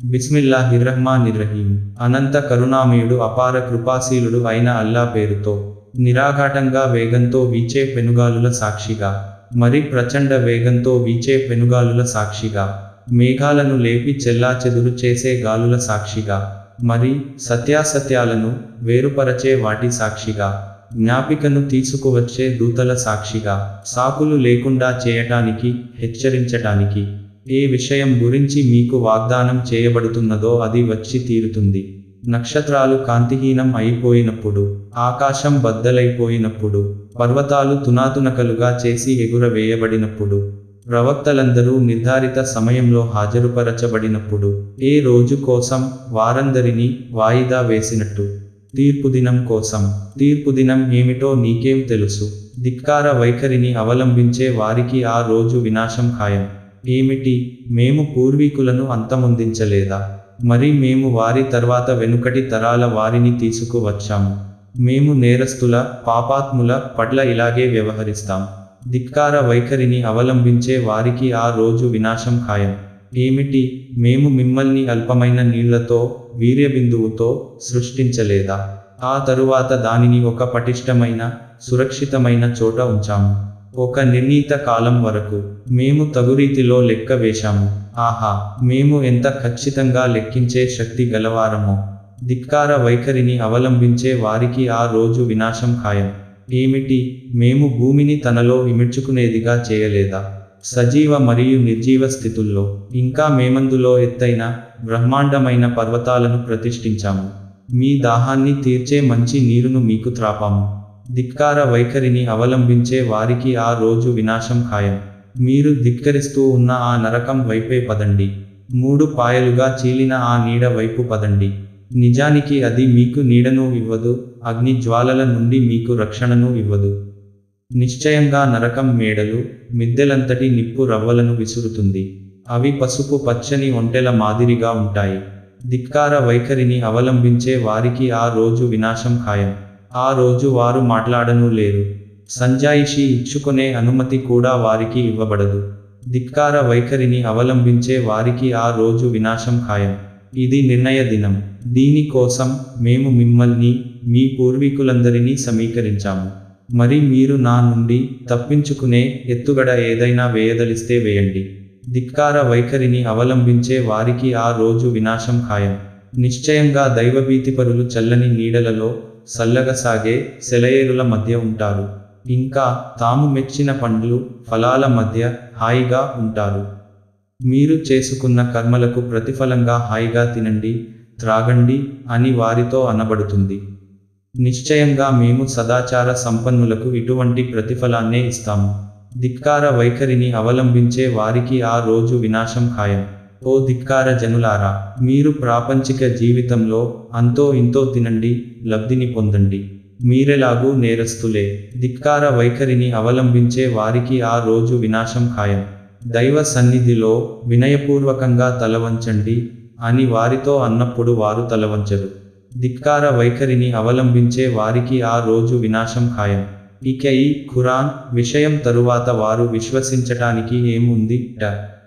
బిస్మిల్లాహిర్రహ్మానిర్రహీం అనంత కరుణామయుడు అపార కృపాశీలుడు అయిన అల్లా పేరుతో నిరాఘాటంగా వేగంతో వీచే పెనుగాలుల సాక్షిగా మరి ప్రచండ వేగంతో వీచే పెనుగాలుల సాక్షిగా మేఘాలను లేపి చెల్లాచెదురు చేసే గాలుల సాక్షిగా మరి సత్యాసత్యాలను వేరుపరచే వాటి సాక్షిగా జ్ఞాపికను తీసుకువచ్చే దూతల సాక్షిగా సాకులు లేకుండా చేయటానికి హెచ్చరించటానికి ఏ విషయం గురించి మీకు వాగ్దానం చేయబడుతున్నదో అది వచ్చి తీరుతుంది నక్షత్రాలు కాంతిహీనం అయిపోయినప్పుడు ఆకాశం బద్దలైపోయినప్పుడు పర్వతాలు తునాతునకలుగా చేసి ఎగురవేయబడినప్పుడు ప్రవక్తలందరూ నిర్ధారిత సమయంలో హాజరుపరచబడినప్పుడు ఏ రోజు కోసం వారందరినీ వాయిదా వేసినట్టు తీర్పుదినం కోసం తీర్పుదినం ఏమిటో నీకేం తెలుసు ధిక్కార వైఖరిని అవలంబించే వారికి ఆ రోజు వినాశం ఖాయం ఏమిటి మేము పూర్వీకులను అంతమొందించలేదా మరి మేము వారి తర్వాత వెనుకటి తరాల వారిని తీసుకువచ్చాము మేము నేరస్తుల పాపాత్ముల పట్ల ఇలాగే వ్యవహరిస్తాం ధిక్కార వైఖరిని అవలంబించే వారికి ఆ రోజు వినాశం ఖాయం ఏమిటి మేము మిమ్మల్ని అల్పమైన నీళ్లతో వీర్యబిందువుతో సృష్టించలేదా ఆ తరువాత దానిని ఒక పటిష్టమైన సురక్షితమైన చోట ఉంచాము ఒక నిర్ణీత కాలం వరకు మేము తగురీతిలో లెక్క వేశాము ఆహా మేము ఎంత ఖచ్చితంగా లెక్కించే శక్తి గలవారమో ధిక్కార వైఖరిని అవలంబించే వారికి ఆ రోజు వినాశం ఖాయం ఏమిటి మేము భూమిని తనలో ఇమిడ్చుకునేదిగా చేయలేదా సజీవ మరియు నిర్జీవ స్థితుల్లో ఇంకా మేమందులో ఎత్తైన బ్రహ్మాండమైన పర్వతాలను ప్రతిష్ఠించాము మీ దాహాన్ని తీర్చే మంచి నీరును మీకు త్రాపాము ధిక్కార వైఖరిని అవలంబించే వారికి ఆ రోజు వినాశం ఖాయం మీరు ధిక్కరిస్తూ ఉన్న ఆ నరకం వైపే పదండి మూడు పాయలుగా చీలిన ఆ నీడ వైపు పదండి నిజానికి అది మీకు నీడను ఇవ్వదు అగ్ని జ్వాలల నుండి మీకు రక్షణను ఇవ్వదు నిశ్చయంగా నరకం మేడలు మిద్దెలంతటి నిప్పు రవ్వలను విసురుతుంది అవి పసుపు పచ్చని ఒంటెల మాదిరిగా ఉంటాయి ధిక్కార వైఖరిని అవలంబించే వారికి ఆ రోజు వినాశం ఖాయం ఆ రోజు వారు మాట్లాడను లేరు సంజాయిషి ఇచ్చుకునే అనుమతి కూడా వారికి ఇవ్వబడదు ధిక్కార వైఖరిని అవలంబించే వారికి ఆ రోజు వినాశం ఖాయం ఇది నిర్ణయ దినం దీని కోసం మేము మిమ్మల్ని మీ పూర్వీకులందరినీ సమీకరించాము మరి మీరు నా నుండి తప్పించుకునే ఎత్తుగడ ఏదైనా వేయదలిస్తే వేయండి ధిక్కార వైఖరిని అవలంబించే వారికి ఆ రోజు వినాశం ఖాయం నిశ్చయంగా దైవభీతిపరులు చల్లని నీడలలో సల్లగా సాగే సెలయేరుల మధ్య ఉంటారు ఇంకా తాము మెచ్చిన పండ్లు ఫలాల మధ్య హాయిగా ఉంటారు మీరు చేసుకున్న కర్మలకు ప్రతిఫలంగా హాయిగా తినండి త్రాగండి అని వారితో అనబడుతుంది నిశ్చయంగా మేము సదాచార సంపన్నులకు ఇటువంటి ప్రతిఫలాన్నే ఇస్తాము ధిక్కార వైఖరిని అవలంబించే వారికి ఆ రోజు వినాశం ఖాయం ఓ ధిక్కార జనులారా మీరు ప్రాపంచిక జీవితంలో అంతో ఇంతో తినండి లబ్ధిని పొందండి మీరెలాగూ నేరస్తులే ధిక్కార వైఖరిని అవలంబించే వారికి ఆ రోజు వినాశం ఖాయం దైవ సన్నిధిలో వినయపూర్వకంగా తలవంచండి అని వారితో అన్నప్పుడు వారు తలవంచరు ధిక్కార వైఖరిని అవలంబించే వారికి ఆ రోజు వినాశం ఖాయం ఇక ఈ ఖురాన్ విషయం తరువాత వారు విశ్వసించటానికి ఏముంది ట